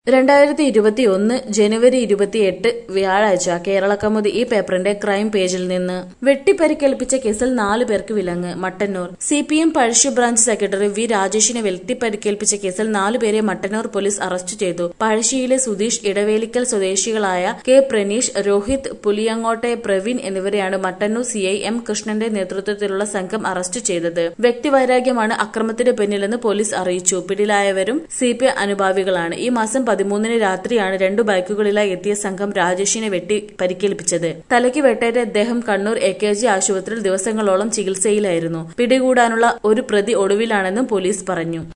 രണ്ടായിരത്തി ഇരുപത്തിയൊന്ന് ജനുവരി ഇരുപത്തിയെട്ട് വ്യാഴാഴ്ച കേരളകൗമുദി ഈ പേപ്പറിന്റെ ക്രൈം പേജിൽ നിന്ന് വെട്ടിപ്പരിക്കേൽപ്പിച്ച കേസിൽ നാലു പേർക്ക് വിലങ്ങ് Mattannur C P M Pazhassi branch secretary V രാജേഷിനെ വെട്ടിപ്പരിക്കേൽപ്പിച്ച കേസിൽ നാലുപേരെ മട്ടന്നൂർ പോലീസ് അറസ്റ്റ് ചെയ്തു പഴശ്ശിയിലെ സുധീഷ് ഇടവേലിക്കൽ സ്വദേശികളായ കെ പ്രനീഷ് രോഹിത് പുലിയങ്ങോട്ടെ പ്രവീൺ എന്നിവരെയാണ് മട്ടന്നൂർ സി ഐ എം കൃഷ്ണന്റെ നേതൃത്വത്തിലുള്ള സംഘം അറസ്റ്റ് ചെയ്തത് വ്യക്തിവൈരാഗ്യമാണ് അക്രമത്തിന് പിന്നിലെന്ന് പോലീസ് അറിയിച്ചു പിടിയിലായവരും സി പി അനുഭാവികളാണ് ഈ മാസം പതിമൂന്നിന് രാത്രിയാണ് രണ്ടു ബൈക്കുകളിലായി എത്തിയ സംഘം രാജേഷിനെ വെട്ടി പരിക്കേൽപ്പിച്ചത് തലയ്ക്ക് വെട്ടേറ്റ അദ്ദേഹം കണ്ണൂർ എ കെ ജി ആശുപത്രിയിൽ ദിവസങ്ങളോളം ചികിത്സയിലായിരുന്നു പിടികൂടാനുള്ള ഒരു പ്രതി ഒടുവിലാണെന്നും പോലീസ് പറഞ്ഞു